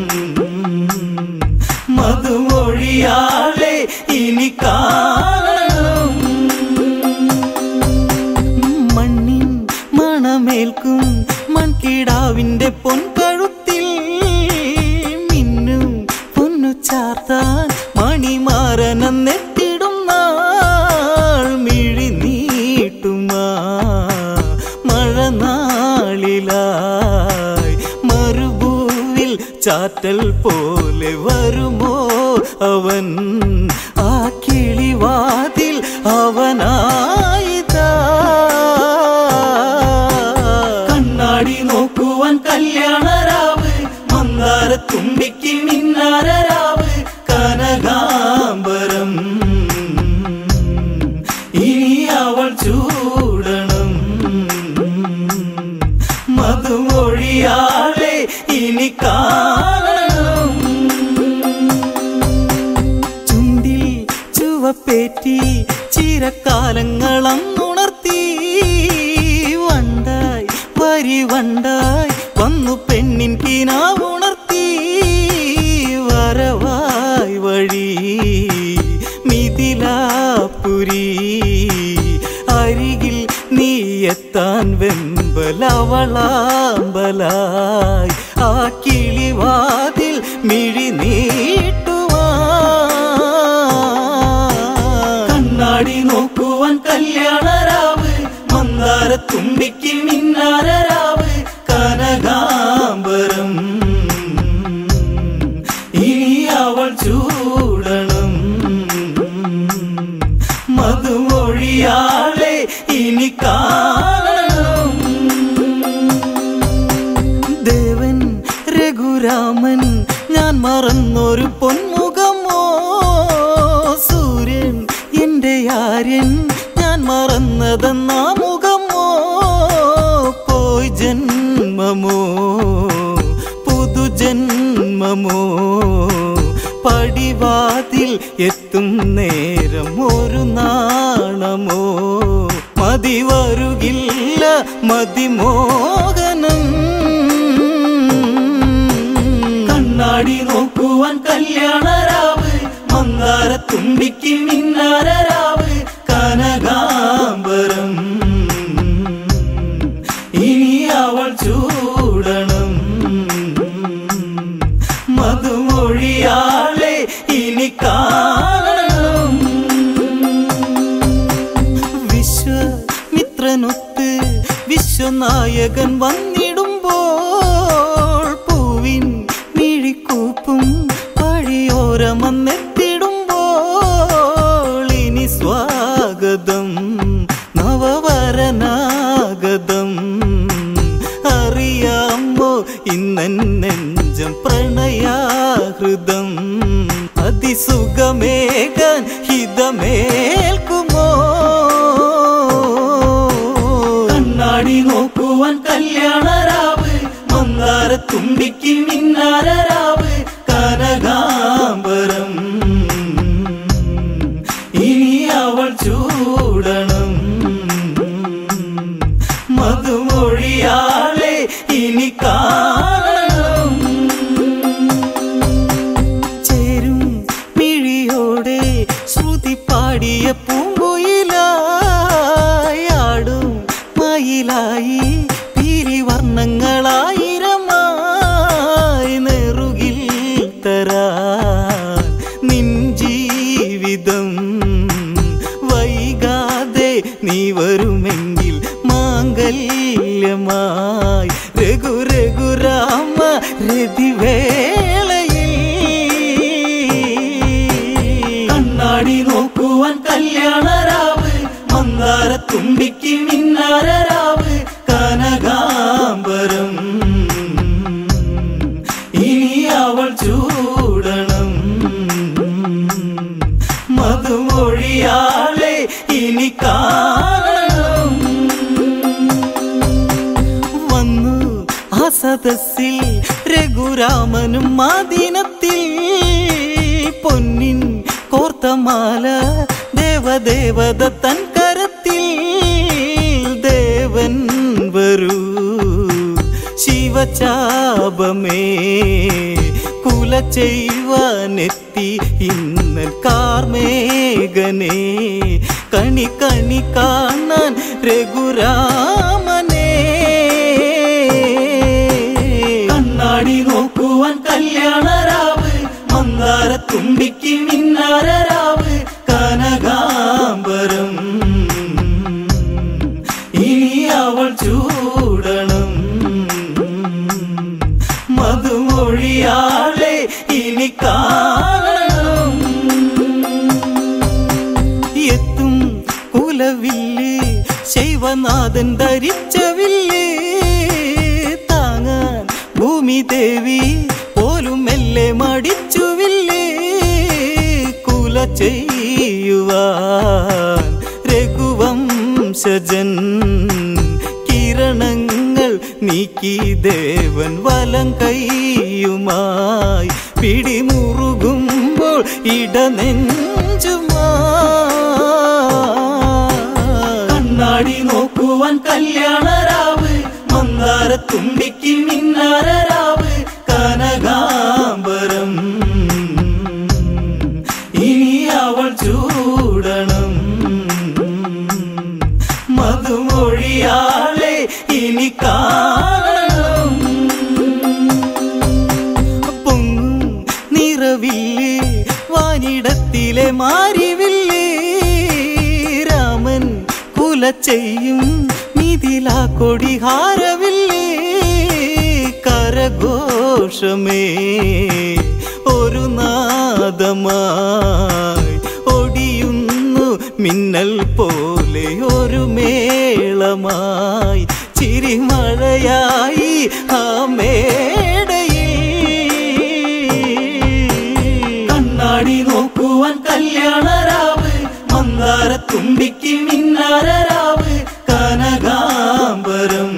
മധുമൊഴിയാളെ ഇനി കാണണം മണ്ണിൻ മണമേൽക്കും മൺകിടാവിന്റെ പൊൻകഴുത്തിൽ മിന്നും പൊന്നു ചാർത്താൻ മണിമാരനെത്തിടും നാൾ മിഴി നീട്ടുമാ മഴനാളിലായി മറുഭൂവിൽ ചാറ്റൽ പോലെ വരുമോ അവൻ ആ കിളിവാതിൽ അവനായിതാ കണ്ണാടി നോക്കുവാൻ കല്യാണരാവ് മന്ദാര തുമ്പിക്ക് മിന്നാരരാവ് കനകാംബരം ഇനി അവൾ ചൂടണം മധുമൊഴിയാളെ ഇനി കാണണം ചുണ്ടിൽ ചുവപ്പേറ്റി ചിരക്കാലങ്ങളന്നുണർത്തി വണ്ടായി വരി വണ്ടായി വന്നു പെണ്ണിൻ കിനാവുണർത്തി വരവായി വഴി മിഥിലാപുരി അരികിൽ നീ എത്താൻ വെമ്പലവളാമ്പലായി ആ കിളിവാതിൽ മിഴി നീട്ടുവാൻ കണ്ണാടി നോക്കുവാൻ കല്യാണരാവ് മന്ദാര തുമ്പിക്ക് മിന്നാരരാവ് കനകാംബരം ഇനി അവൾ ചൂടണം മധുമൊഴിയാളെ കാണണം ദേവൻ രഘുരാമൻ ഞാൻ മറന്നൊരു പൊന്മുഖമോ സൂര്യൻ എന്റെ ആര്യൻ ഞാൻ മറന്നതെന്നാ മുഖമോ പോയി ജന്മമോ പുതുജന്മമോ പടിവാതിൽ എത്തും നേരം ഒരു നാണമോ മതി വരുകില്ല മതിമോഹനം കണ്ണാടി നോക്കുവാൻ കല്യാണരാവ് മന്ദാര തുമ്പിക്ക് മിന്നാരരാവ് കനകാംബരം ഇനി അവൾ ചൂടണം മധുമൊഴിയാളെ ഇനി കാണണം വിശ്വമിത്രനൊത്ത് വിശ്വനായകൻ വന്നിടുമ്പോൾ പൂവിൻ മിഴിക്കൂപ്പും വഴിയോരമന്നെത്തിടുമ്പോൾ ഇനി സ്വാഗതം നവവരനാഗതം അറിയാമോ ഇന്നൻ നെഞ്ചം പ്രണയാഹൃദം അതിസുഖമേകാൻ ഹിതമേൽക്കുമോ കണ്ണാടി നോക്കുവാൻ കല്യാണരാവ് മന്ദാര തുമ്പിക്ക് മിന്നാരരാവ് കനകാംബരം ഇനി അവൾ ചൂടണം മധുമൊഴിയാളെ ഇനി കാണണം ചേരും മിഴിയോടെ ശ്രുതി പാടിയ പൂങ്കുയിലായാടും മയിലായി പിരിവർണ്ണങ്ങളായിരമായി നെറുകിൽ തരാൻ നിൻ ജീവിതം വൈകാതെ നീ വരുമെങ്കിൽ മാംഗല്യമായി രഘു രഘുരാമ രതിവേളയിൽ കണ്ണാടി നോക്കുവാൻ കല്യാണരാവ് മന്ദാര തുമ്പിക്ക് മിന്നാരരാവ് കനകാംബരം ഇനി അവൾ ചൂടണം മധുമൊഴിയാളെ ഇനി കാണണം വന്നു ആ സദസ്സിൽ രഘുരാമനും മാദിനത്തിൽ പൊന്നിൻ കോർത്തമാല ദേവദേവത തൻ കരത്തിൽ ദേവൻ വരൂ ശിവചാപമേ കുല ചെയ്യുവാനെത്തി ഇന്നൽ കാർമേഘനെ കണി കണി കാണാൻ രഘുരാമനെ കണ്ണാടി നോക്കുവാൻ കല്യാണരാവ് മന്ദാര തുമ്പിക്ക് മിന്നാരരാവ് കനകാംബരം ഇനി അവൾ ചൂടണം മധുമൊഴിയാളെ ഇനി കാണണം എത്തും കുലവില്ല് ശൈവനാഥൻ ധരിച്ച വില്ല് താങ്ങാൻ ഭൂമി ദേവി പോലും മെല്ലെ മടിച്ചു വില്ല് കുല ചെയ്യുവാൻ രഘുവംശജൻ കിരണങ്ങൾ നീക്കി ദേവൻ വലം കൈയുമായി പിടിമുറുകുമ്പോൾ ഇടനെഞ്ചുമായി കണ്ണാടി നോക്കുവാൻ കല്യാണരാവ് മന്ദാര തുമ്പിക്ക് മിന്നാരരാവ് കനകാംബരം ഇനി അവൾ ചൂടണം മധുമൊഴിയാളെ ഇനി കാണണം പൊങ്ങും നിറവില്ലേ വാനിടത്തിലെ മാരിവില്ലേ രാമൻ കുല ചെയ്യും മിഥില കൊടിഹാരവില്ലേ കരഘോഷമേ ഒരു നാദമായി ഒടിയുന്നു മിന്നൽ പോലെ ഒരു മേളമായി ചിരിമഴയായി ആ മേടയിൽ കണ്ണാടി നോക്കുവാൻ കല്യാണരാവ് മന്ദാര തുമ്പിക്ക് മിന്നാരരാവ് കനകാംബരം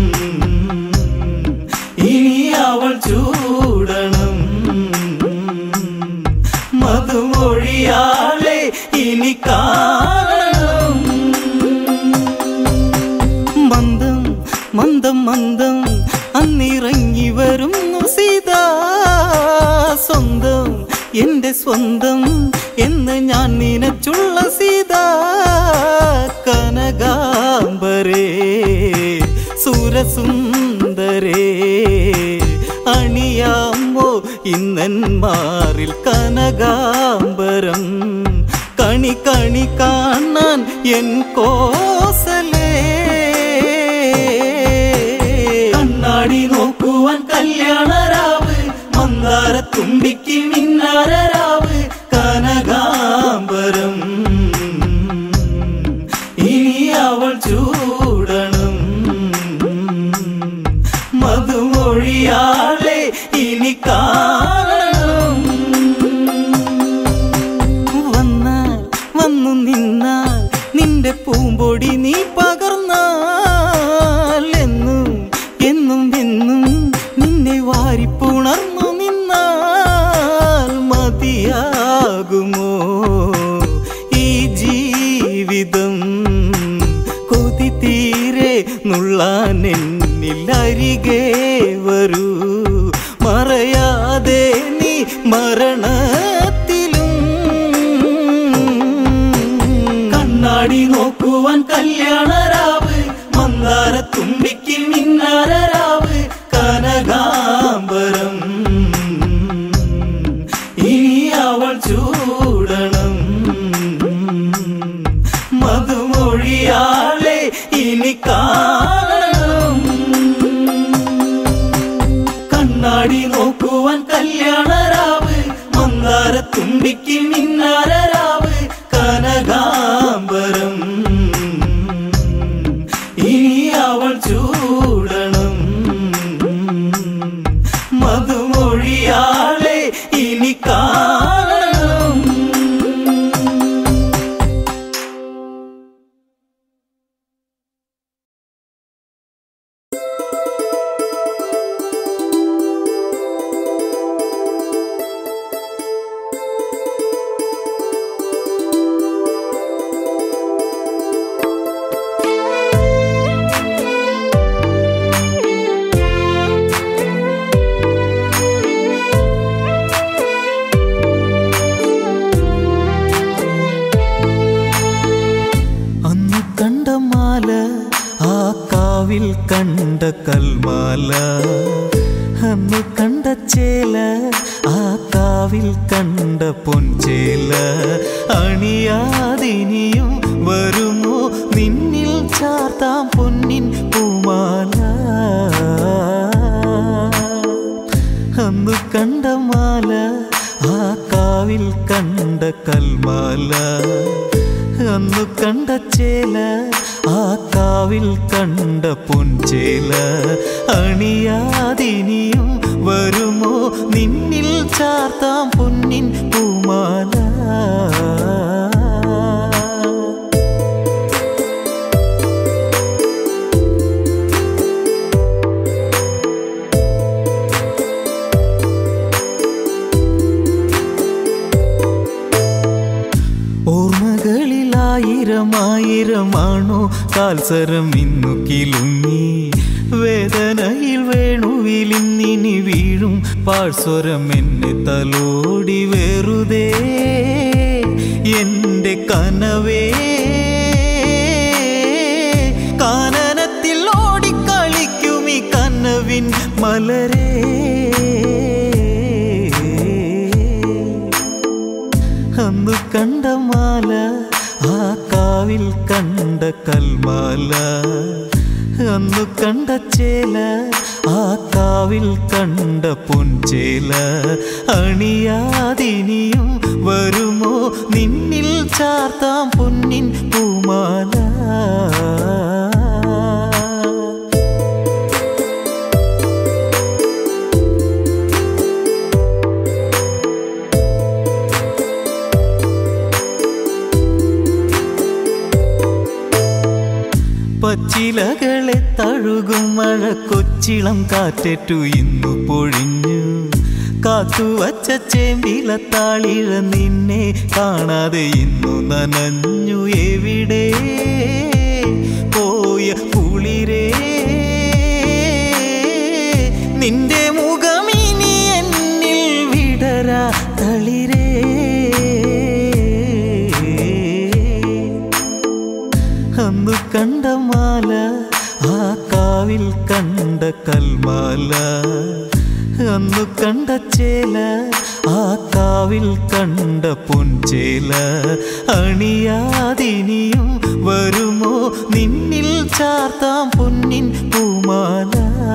ഇനി അവൾ ചൂടണം മധുമൊഴിയാളെ ഇനി കാണണം മന്ദം മന്ദം മന്ദം അന്നിറങ്ങി വരുന്നു സീത സ്വന്തം എന്റെ സ്വന്തം എന്ന് ഞാൻ നിനച്ചുള്ള സീത കനകാംബരേ സുരസുന്ദരേ അണിയാമോ ഇന്നന്മാറിൽ കനകാംബരം കണി കണി കാണാൻ എൻ കോസലേ കണ്ണാടി നോക്കുവാൻ കല്യാണരാവ് മന്ദാര തുമ്പിക്ക് മിന്നാരരാവ് കനകാംബരം ഇനി അവൾ ചൂടണം മധുമൊഴിയാളെ ഇനി കാണണം വന്നാൽ വന്നു നിന്നാൽ നിന്റെ പൂമ്പൊടി നീ പകർന്നാൽ എന്നും എന്നും എന്നും നിന്നെ വാരിപ്പുണർന്നു നിന്നാൽ മതിയാകുമോ ഈ ജീവിതം കൊതി തീരെ നുള്ളാൻ എന്നിൽ അരികെ വരൂ മറയാതെ നീ മരണത്തിലും കണ്ണാടി നോക്കുവാൻ കല്യാണരാവ് മന്ദാര തുമ്പിക്ക് മിന്നാരരാവ് കനകാംബരം ഇനി അവൾ ചൂടണം മധുമൊഴിയാളെ ഇനി കാണണം കണ്ണാടി നോക്കുവാൻ കല്യാണരാവ് മന്ദാര തുമ്പിക്ക് മിന്നാരരാവ് കനകാംബരം ഇനി അവൾ ചൂടണം മധുമൊഴിയാളെ ഇനി കാണണം അന്ന് കണ്ട മാല ആ കാവിൽ കണ്ട കൽമാല അന്ന് കണ്ട ചേല ആ കാവിൽ കണ്ട പൊൻചേല അണിയാതിനിയും വരുമോ നിന്നിൽ ചാർത്താം പൊന്നിൻ പൂമാല അന്ന് കണ്ട മാല ആ കാവിൽ കണ്ട കൽമാല അന്നു കണ്ട ചേല ആ കാവിൽ കണ്ട പൊൻചേല അണിയാതിനിയും വരുമോ നിന്നിൽ ചാർത്താം പൊന്നിൻ പൂമാല ഓർമ്മകളിലായിരമായിരമാണോ കാൽസരം ഇന്നു കിലുങ്ങി വേദനയിൽ വേണുവിലിന്നിനി വീഴും പാഴ്സ്വരം എന്നെ തലോടി വെറുതെ എന്റെ കനവേ കാനനത്തിൽ ഓടിക്കളിക്കും ഈ കനവിൻ മലരേ അന്നു കണ്ട മാല ആ കാവിൽ കണ്ട കൽമാല അന്നു കണ്ട ചേല ആ കാവിൽ കണ്ട പൊൻചേല അണിയാതിനിയും വരുമോ നിന്നിൽ ചാർത്താം പൊന്നിൻ പൂമാല പച്ചിലകളെ തഴുകും മഴ കൊച്ചിളം കാറ്റേറ്റു ഇന്നു പൊഴിഞ്ഞു കാത്തുവച്ച ചേമ്പില താളിഴ നിന്നെ കാണാതെ ഇന്നു നനഞ്ഞു എവിടെ പോയ കുളിരേ നിന്റെ മുഖമിനി എന്നിൽ വിടരാ തളിരേ അന്നു കണ്ട മാല ആ കാവിൽ കണ്ട കൽമാല അന്നു കണ്ട ചേല ആ കാവിൽ കണ്ട പൊൻചേല അണിയാതിനിയും വരുമോ നിന്നിൽ ചാർത്താം പൊന്നിൻ പൂമാല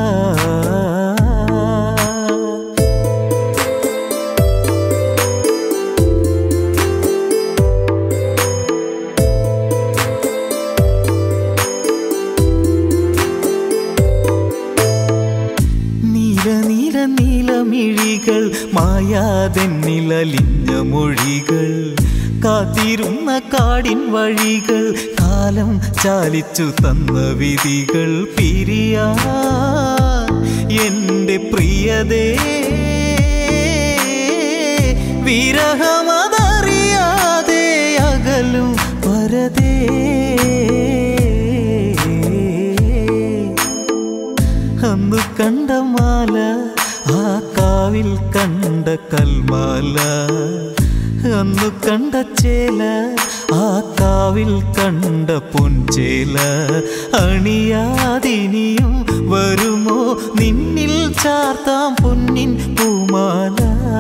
നീല നീല നീലമിഴികൾ മായാതെന്നിലലിഞ്ഞ മൊഴികൾ കാത്തിരുന്ന കാടിൻ വഴികൾ കാലം ചാലിച്ചു തന്ന വിധികൾ പിരിയാ എന്റെ പ്രിയതേ വിരഹമതറിയാതെ അകലും വരതേ അന്നു കണ്ട മാല ആ കാവിൽ കണ്ട കൽമാല അന്നു കണ്ട ചേല ആ കാവിൽ കണ്ട പൊൻചേല അണിയാതിനിയും വരുമോ നിന്നിൽ ചാർത്താം പൊന്നിൻ പൂമാല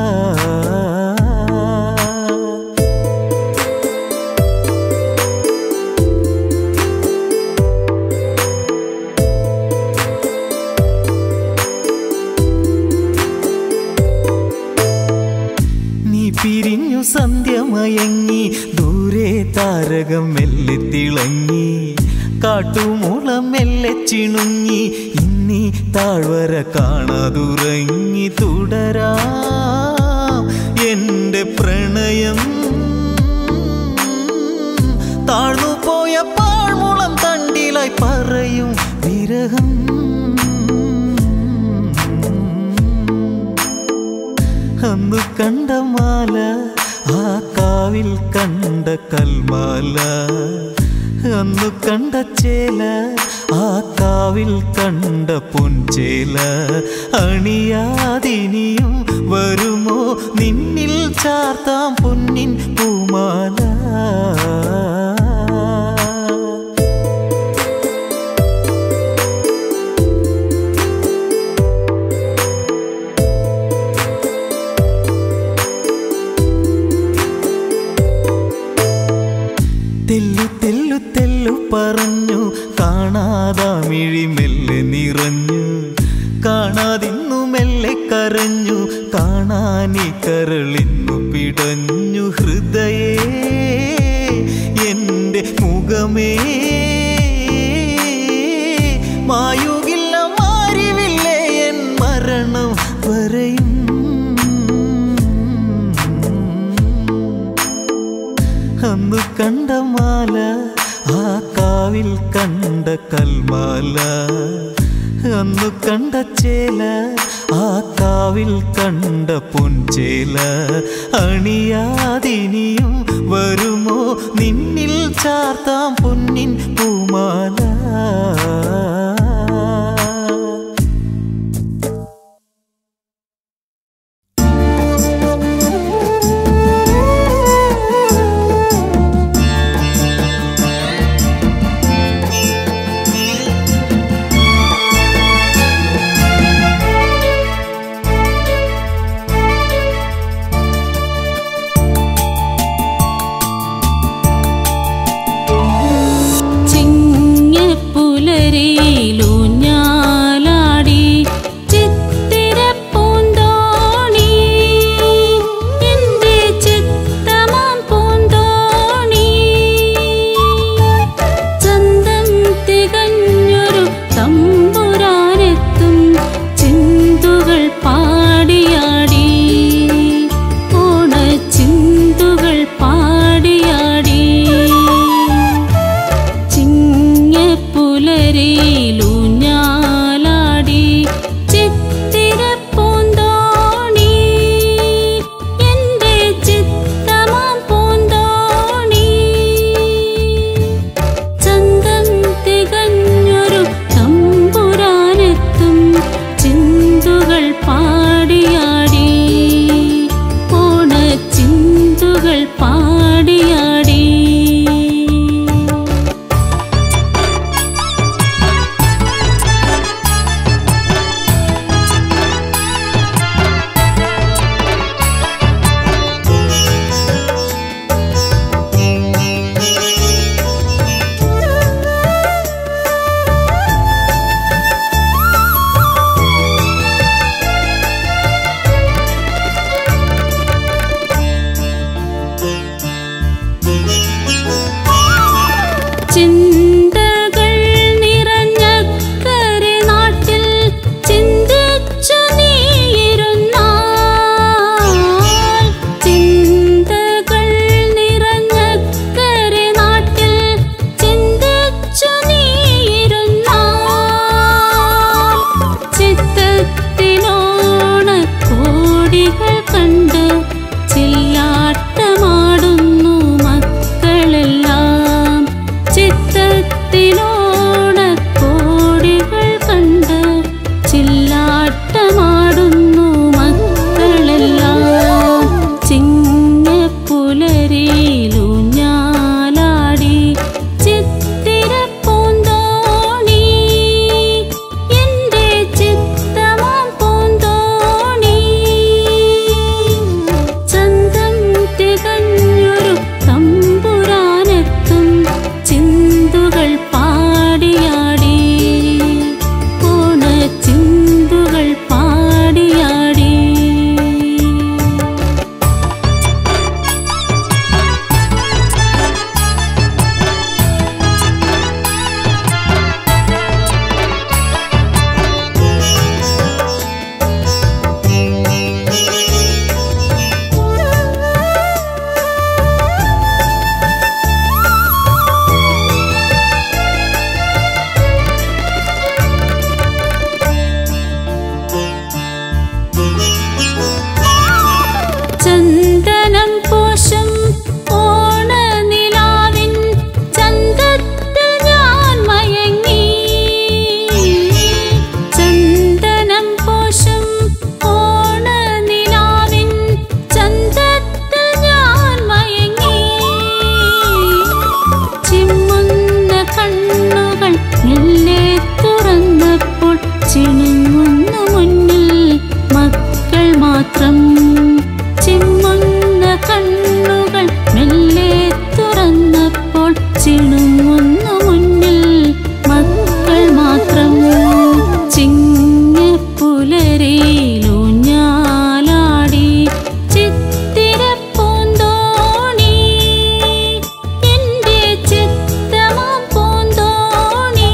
നീ പിരിഞ്ഞു സന്ധ്യമയങ്ങി ദൂരെ താരകം മെല്ലെ തിളങ്ങി കാട്ടുമൂളം മെല്ലെ ചിണുങ്ങി ഇന്നീ താഴ്വര കാണാതുറങ്ങി തുടരാ എന്റെ പ്രണയം താഴ്ന്നു പോയ പാഴ്മുളം തണ്ടിലായി പറയും വിരഹം അന്നു കണ്ട മാല ആ കാവിൽ കണ്ട കൽമാല അന്നു കണ്ട ചേല ആ കാവിൽ കണ്ട പൊൻചേല അണിയാതിനിയും വരുമോ നിന്നിൽ ചാർത്താം പൊന്നിൻ പൂമാല തെല്ലു തെല്ലു തെല്ലു പറഞ്ഞു കാണാതാ മിഴി മെല്ലെ നിറഞ്ഞു കാണാതിന്നു മെല്ലെ കരഞ്ഞു കാണാനി കരളിന്നു പിടഞ്ഞു ഹൃദയേ എന്റെ മുഖമേ മായുകില്ല മാരിവില്ലേ എൻ മരണം വരെയും അന്നു കണ്ട മാല ആ കാവിൽ കണ്ട കൽമാല അന്നു കണ്ട ചേല ആ കാവിൽ കണ്ട പൊൻചേല അണിയാതിനിയും വരുമോ നിന്നിൽ ചാർത്താം പൊന്നിൻ പൂമാല ചിങ്ങപ്പുലരിയിൽ ചിന്തകൾ നിറഞ്ഞക്കരെ നാട്ടിൽ ചിന്തിച്ചു നീയിരുന്നാൽ ചിന്തകൾ നിറഞ്ഞക്കരെ നാട്ടിൽ ചിന്തിച്ചു നീയിരുന്നാൽ ചിത്തത്തിലോണ കോടികൾ കണ്ട് ചില്ലാട്ടമാടുന്നു മക്കളെല്ലാം ചിത്തത്തിലോണ കോടികൾ കണ്ട് ചില്ലാട്ടമാടുന്നു മക്കളെല്ലാം ചിങ്ങപ്പുലരിയിലൂഞ്ഞാലാടി ചിത്തിരപ്പൂന്തോണി എന്റെ ചിത്തമാം പൂന്തോണി ചന്തം തികഞ്ഞൊരു തമ്പുരാനെത്തും ചിന്തുകൾ പാടിയാടി ഓണ ചിന്തുകൾ പാടിയാടി ചന്ദനം പൂശും ഓണനിലാവിൻ ചന്തത്തിൽ ഞാൻ മയങ്ങി ചന്ദനം പൂശും ഓണനിലാവിൻ ചന്തത്തിൽ ഞാൻ മയങ്ങി ചിമ്മുന്ന കണ്ണുകൾ മെല്ലെ തുറന്നപ്പോൾ ചിണുങ്ങുന്നു മുന്നിൽ മക്കൾ മാത്രം ചിമ്മുന്ന കണ്ണുകൾ മെല്ലെ തുറന്നപ്പോൾ ചിണുങ്ങുന്നു മുന്നിൽ മക്കൾ മാത്രം ചിങ്ങപ്പുലരിയിലൂഞ്ഞാലാടി ചിത്തിരപ്പൂന്തോണി എന്റെ ചിത്തമാം പൂന്തോണി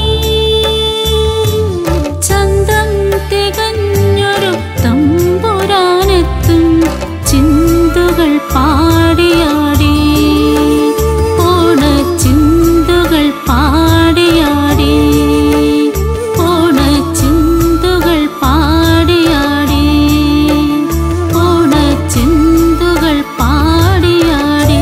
ചന്തം തികഞ്ഞൊരു തമ്പുരാനെത്തും ചിന്തുകൾ പാടിയാടി ഓണ ചിന്തുകൾ പാടിയാടി ഓണ ചിന്തുകൾ പാടിയാടി ഓണ ചിന്തുകൾ പാടിയാടി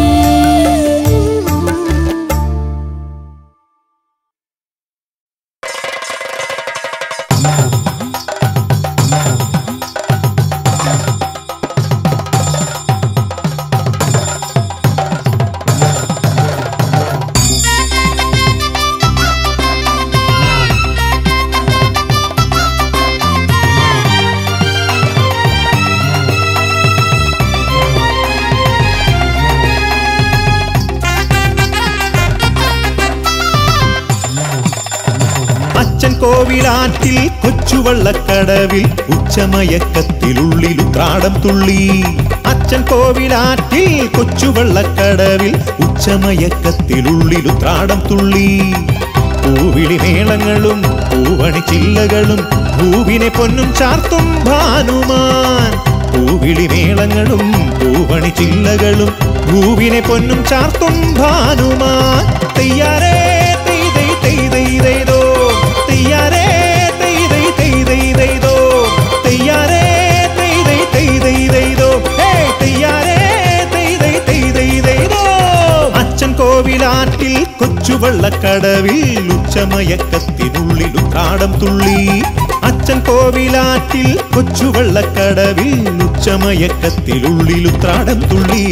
അച്ഛൻ കോവിലാറ്റിൽ കൊച്ചുവള്ളക്കടവിൽ ഉച്ചമയക്കത്തിലുള്ളിലുത്രാടം തുള്ളി അച്ഛൻ കോവിലാറ്റിൽ കൊച്ചുവള്ളക്കടവിൽ ഉച്ചമയക്കത്തിലുള്ളിലുത്രാടം തുള്ളി പൂവിളി മേളങ്ങളും പൂവണി ചില്ലകളും പൂവിനെ പൊന്നും ചാർത്തും ഭാനുമാൻ പൂവിളി മേളങ്ങളും പൂവണി ചില്ലകളും പൂവിനെ പൊന്നും ചാർത്തും ഭാനുമാൻ തെയ്യാരേ തെയ് തെയ് തെയ് തെയ് തെയ്തോ തെയ്യാരേ തെയ് തെയ് തെയ് തെയ് തെയ്തോ തെയ്യാരേ തെയ് തെയ് തെയ് തെയ് തെയ്തോ ഹേ തെയ്യാരേ തെയ് തെയ് തെയ് തെയ് തെയ്തോ അച്ഛൻ കോവിലാറ്റിൽ കൊച്ചുവള്ളക്കടവിൽ ഉച്ചമയക്കത്തിനുള്ളിൽ ഉത്രാടം തുള്ളി അച്ഛൻ കോവിലാറ്റിൽ കൊച്ചുവള്ളക്കടവിൽ ഉച്ചമയക്കത്തിനുള്ളിൽ ഉത്രാടം തുള്ളി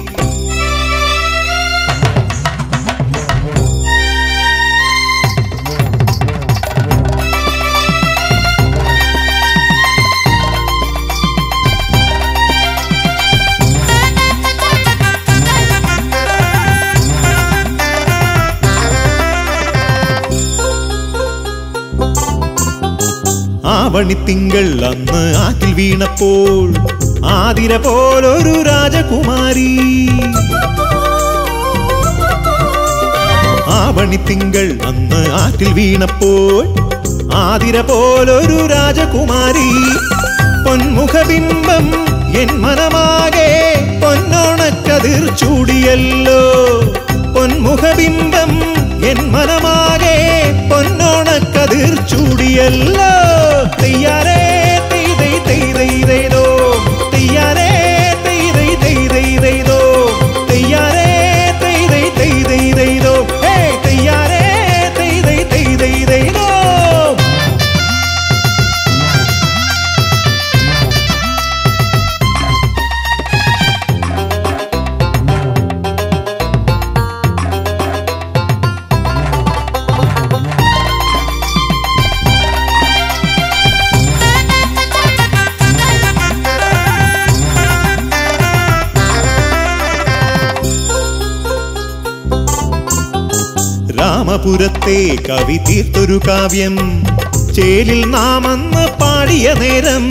ആവണിത്തിങ്കൾ അന്ന് ആറ്റിൽ വീണപ്പോൾ ആതിര പോലൊരു രാജകുമാരി ആവണി തിങ്കൾ അന്ന് ആറ്റിൽ വീണപ്പോൾ ആതിര പോലൊരു രാജകുമാരി പൊന്മുഖബിംബം എൻ മനമാകെ പൊന്നോണക്കതിർ ചൂടിയല്ലോ പൊന്മുഖബിംബം എൻ മനമാകെ പൊന്നോണക്കതിർ ചൂടിയല്ലോ തെയ്യാരേ തെയ്തൈ തെയ്തൈതോ തെയ്യാരേ തെയ്തൈ തെയ്തൈതോ തെയ്യാരേ തെയ്തൈ തെയ്തൈതോ ഹേ തെയ്യാരേ തെയ്തൈ തെയ്തൈതോ രാമപുരത്തെ കവി തീർത്തൊരു കാവ്യം ചേലിൽ നാമന്ന് പാടിയ നേരം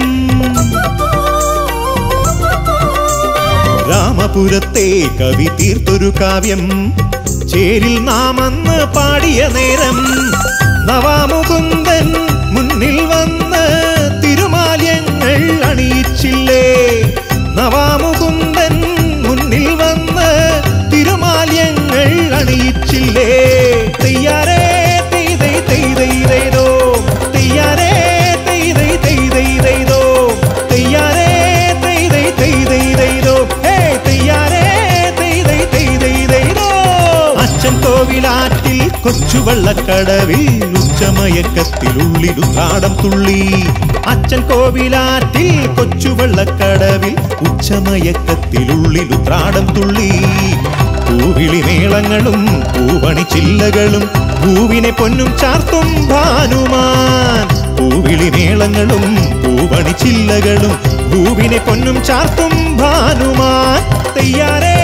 രാമപുരത്തെ കവി തീർത്തൊരു കാവ്യം ചേരിൽ നാമന്ന് പാടിയ നേരം നവാമുകുന്ദൻ മുന്നിൽ വന്ന് തിരുമാല്യങ്ങൾ അണിയിച്ചില്ലേ നവാമുകുന്ദൻ മുന്നിൽ വന്ന് തിരുമാല്യങ്ങൾ അണിയിച്ചില്ലേ തെയ്യാരേ തെയ്തൈ തെയ്തൈതോ തെയ്യാരേ തെയ്തൈ തെയ്തൈതോ തെയ്യാരേ തെയ്തൈ തെയ്തൈതോ ഹേ തെയ്യാരേ തെയ്തൈ തെയ്തൈതോ അച്ഛൻ കോവിലാറ്റിൽ കൊച്ചുവള്ളക്കടവിൽ ഉച്ചമയക്കത്തിൽ ഉള്ളിലുത്രാടം തുള്ളി അച്ഛൻ കോവിലാറ്റിൽ കൊച്ചുവള്ളക്കടവിൽ ഉച്ചമയക്കത്തിൽ ഉള്ളിലുത്രാടം തുള്ളി പൂവിളി മേളങ്ങളും പൂവണി ചില്ലകളും പൂവിനെ പൊന്നും ചാർത്തും ഭാനുമാൻ പൂവിളി മേളങ്ങളും പൂവണി ചില്ലകളും പൂവിനെ പൊന്നും ചാർത്തും ഭാനുമാൻ തെയ്യാരേ